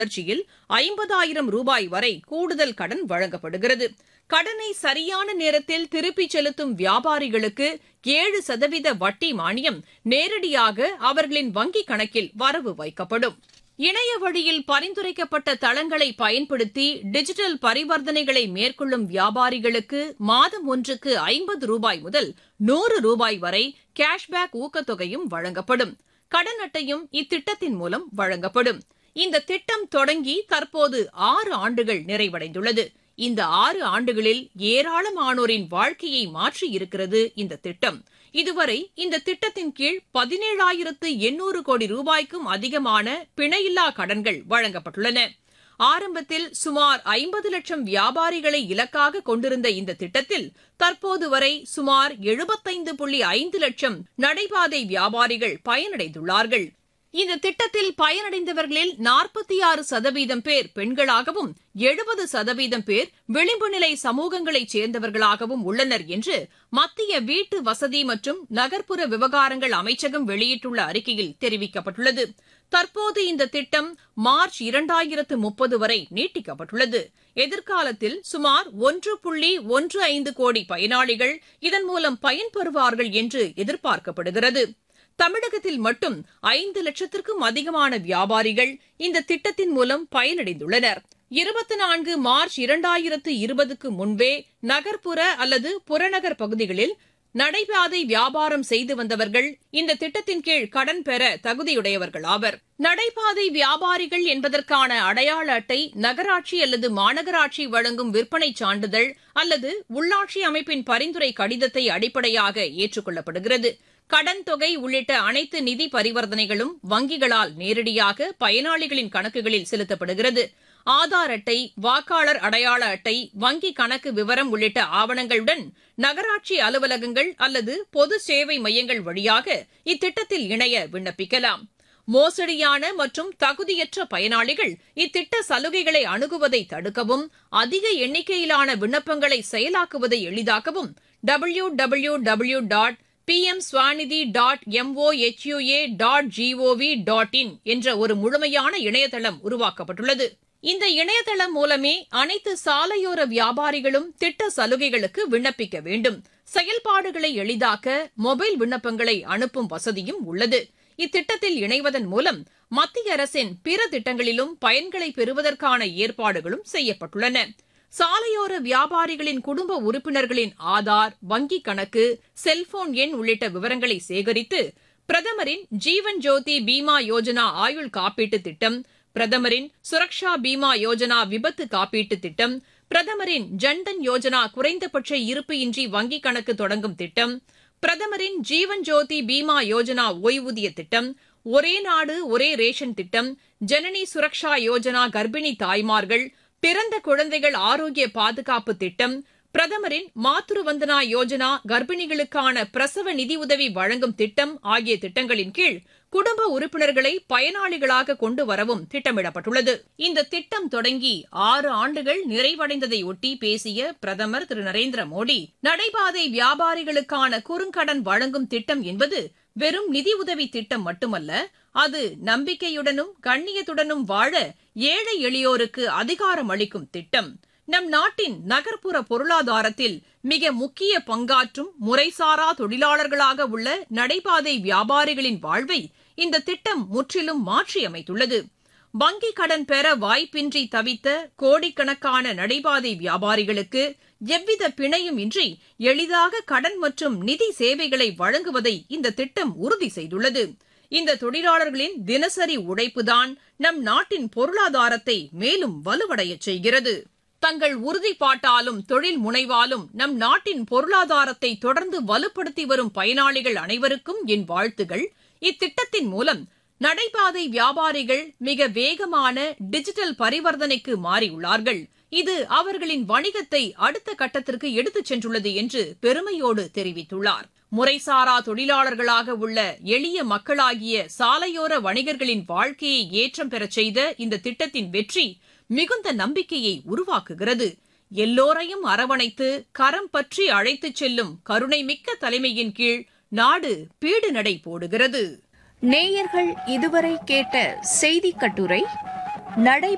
வளர்ச்சியில் ஐம்பதாயிரம் ரூபாய் வரை கூடுதல் கடன் வழங்கப்படுகிறது கடனை சரியான நேரத்தில் திருப்பிச் செலுத்தும் வியாபாரிகளுக்கு ஏழு சதவீத வட்டி மானியம் நேரடியாக அவர்களின் வங்கிக் கணக்கில் வரவு வைக்கப்படும் இணைய வழியில் பரிந்துரைக்கப்பட்ட தளங்களை பயன்படுத்தி டிஜிட்டல் பரிவர்த்தனைகளை மேற்கொள்ளும் வியாபாரிகளுக்கு மாதம் ஒன்றுக்கு ஐம்பது ரூபாய் முதல் நூறு ரூபாய் வரை கேஷ்பேக் ஊக்கத்தொகையும் வழங்கப்படும் கடன் அட்டையும் இத்திட்டத்தின் மூலம் வழங்கப்படும் இந்த திட்டம் தொடங்கி தற்போது ஆறு ஆண்டுகள் நிறைவடைந்துள்ளது இந்த ஆறு ஆண்டுகளில் ஏராளமானோரின் வாழ்க்கையை மாற்றியிருக்கிறது இந்த திட்டம் இதுவரை இந்த திட்டத்தின் கீழ் பதினேழாயிரத்து எண்ணூறு கோடி ரூபாய்க்கும் அதிகமான பிணையில்லா கடன்கள் வழங்கப்பட்டுள்ளன ஆரம்பத்தில் சுமார் ஐம்பது லட்சம் வியாபாரிகளை இலக்காக கொண்டிருந்த இந்த திட்டத்தில் தற்போது வரை சுமார் எழுபத்தைந்து புள்ளி ஐந்து லட்சம் நடைபாதை வியாபாரிகள் பயனடைந்துள்ளார்கள் இந்த திட்டத்தில் பயனடைந்தவர்களில் நாற்பத்தி ஆறு சதவீதம் பேர் பெண்களாகவும் எழுபது சதவீதம் பேர் விளிம்பு நிலை சமூகங்களைச் சேர்ந்தவர்களாகவும் உள்ளனர் என்று மத்திய வீட்டு வசதி மற்றும் நகர்ப்புற விவகாரங்கள் அமைச்சகம் வெளியிட்டுள்ள அறிக்கையில் தெரிவிக்கப்பட்டுள்ளது தற்போது இந்த திட்டம் மார்ச் இரண்டாயிரத்து முப்பது வரை நீட்டிக்கப்பட்டுள்ளது எதிர்காலத்தில் சுமார் ஒன்று புள்ளி ஒன்று ஐந்து கோடி பயனாளிகள் இதன் மூலம் பயன்பெறுவார்கள் என்று எதிர்பார்க்கப்படுகிறது தமிழகத்தில் மட்டும் ஐந்து லட்சத்திற்கும் அதிகமான வியாபாரிகள் இந்த திட்டத்தின் மூலம் பயனடைந்துள்ளனர் இருபத்தி நான்கு மார்ச் இரண்டாயிரத்து இருபதுக்கு முன்பே நகர்ப்புற அல்லது புறநகர் பகுதிகளில் நடைபாதை வியாபாரம் செய்து வந்தவர்கள் இந்த திட்டத்தின் கீழ் கடன் பெற தகுதியுடையவர்கள் ஆவர் நடைபாதை வியாபாரிகள் என்பதற்கான அடையாள அட்டை நகராட்சி அல்லது மாநகராட்சி வழங்கும் விற்பனை சான்றிதழ் அல்லது உள்ளாட்சி அமைப்பின் பரிந்துரை கடிதத்தை அடிப்படையாக ஏற்றுக்கொள்ளப்படுகிறது கடன் தொகை உள்ளிட்ட அனைத்து நிதி பரிவர்த்தனைகளும் வங்கிகளால் நேரடியாக பயனாளிகளின் கணக்குகளில் செலுத்தப்படுகிறது ஆதார் அட்டை வாக்காளர் அடையாள அட்டை வங்கி கணக்கு விவரம் உள்ளிட்ட ஆவணங்களுடன் நகராட்சி அலுவலகங்கள் அல்லது பொது சேவை மையங்கள் வழியாக இத்திட்டத்தில் இணைய விண்ணப்பிக்கலாம் மோசடியான மற்றும் தகுதியற்ற பயனாளிகள் இத்திட்ட சலுகைகளை அணுகுவதை தடுக்கவும் அதிக எண்ணிக்கையிலான விண்ணப்பங்களை செயலாக்குவதை எளிதாக்கவும் W W W dot PM Svanidhi dot MOHUA dot GOV dot in என்ற ஒரு முழுமையான இணையதளம் உருவாக்கப்பட்டுள்ளது இந்த இணையதளம் மூலமே அனைத்து சாலையோர வியாபாரிகளும் திட்ட சலுகைகளுக்கு விண்ணப்பிக்க வேண்டும் செயல்பாடுகளை எளிதாக்க மொபைல் விண்ணப்பங்களை அனுப்பும் வசதியும் உள்ளது இத்திட்டத்தில் இணைவதன் மூலம் மத்திய அரசின் பிற திட்டங்களிலும் பயன்களை பெறுவதற்கான ஏற்பாடுகளும் செய்யப்பட்டுள்ளன சாலையோர வியாபாரிகளின் குடும்ப உறுப்பினர்களின் ஆதார் வங்கிக் கணக்கு செல்போன் எண் உள்ளிட்ட விவரங்களை சேகரித்து பிரதமரின் ஜீவன் ஜோதி பீமா யோஜனா ஆயுள் காப்பீட்டு திட்டம் பிரதமரின் சுரக்ஷா பீமா யோஜனா விபத்து காப்பீட்டு திட்டம் பிரதமரின் ஜன்தன் யோஜனா குறைந்தபட்ச இருப்பு இன்றி வங்கிக் கணக்கு தொடங்கும் திட்டம் பிரதமரின் ஜீவன் ஜோதி பீமா யோஜனா ஓய்வூதிய திட்டம் ஒரே நாடு ஒரே ரேஷன் திட்டம் ஜனனி சுரக்ஷா யோஜனா கர்ப்பிணி தாய்மார்கள் பிறந்த குழந்தைகள் ஆரோக்கிய பாதுகாப்பு திட்டம் பிரதமரின் மாத்ரு வந்தனா யோஜனா கர்ப்பிணிகளுக்கான பிரசவ நிதியுதவி வழங்கும் திட்டம் ஆகிய திட்டங்களின் கீழ் குடும்ப உறுப்பினர்களை பயனாளிகளாக கொண்டு வரவும் திட்டமிடப்பட்டுள்ளது இந்த திட்டம் தொடங்கி ஆறு ஆண்டுகள் நிறைவடைந்ததையொட்டி பேசிய பிரதமர் திரு நரேந்திர மோடி நடைபாதை வியாபாரிகளுக்கான குறுங்கடன் வழங்கும் திட்டம் என்பது வெறும் நிதியுதவி திட்டம் மட்டுமல்ல அது நம்பிக்கையுடனும் கண்ணியத்துடனும் வாழ ஏழை எளியோருக்கு அதிகாரம் அளிக்கும் திட்டம் நம் நாட்டின் நகர்ப்புற பொருளாதாரத்தில் மிக முக்கிய பங்காற்றும் முறைசாரா தொழிலாளர்களாக உள்ள நடைபாதை வியாபாரிகளின் வாழ்வை இந்த திட்டம் முற்றிலும் மாற்றியமைத்துள்ளது வங்கிக் கடன் பெற வாய்ப்பின்றி தவித்த கோடிக்கணக்கான நடைபாதை வியாபாரிகளுக்கு எவ்வித பிணையும் இன்றி எளிதாக கடன் மற்றும் நிதி சேவைகளை வழங்குவதை இந்த திட்டம் உறுதி செய்துள்ளது இந்த தொழிலாளர்களின் தினசரி உழைப்புதான் நம் நாட்டின் பொருளாதாரத்தை மேலும் வலுவடையச் செய்கிறது தங்கள் உறுதிப்பாட்டாலும் தொழில் முனைவாலும் நம் நாட்டின் பொருளாதாரத்தை தொடர்ந்து வலுப்படுத்தி வரும் பயனாளிகள் அனைவருக்கும் என் வாழ்த்துகள் இத்திட்டத்தின் மூலம் நடைபாதை வியாபாரிகள் மிக வேகமான டிஜிட்டல் பரிவர்த்தனைக்கு மாறியுள்ளார்கள் இது அவர்களின் வணிகத்தை அடுத்த கட்டத்திற்கு எடுத்துச் சென்றுள்ளது என்று பெருமையோடு தெரிவித்துள்ளார் முறைசாரா தொழிலாளர்களாக உள்ள எளிய மக்களாகிய சாலையோர வணிகர்களின் வாழ்க்கையை ஏற்றம் பெறச் செய்த இந்த திட்டத்தின் வெற்றி மிகுந்த நம்பிக்கையை உருவாக்குகிறது எல்லோரையும் அரவணைத்து கரம் பற்றி அழைத்துச் செல்லும் கருணைமிக்க தலைமையின் கீழ் நாடு பீடு நடை போடுகிறது நேயர்கள் இதுவரை கேட்ட செய்தி கட்டுரை நடை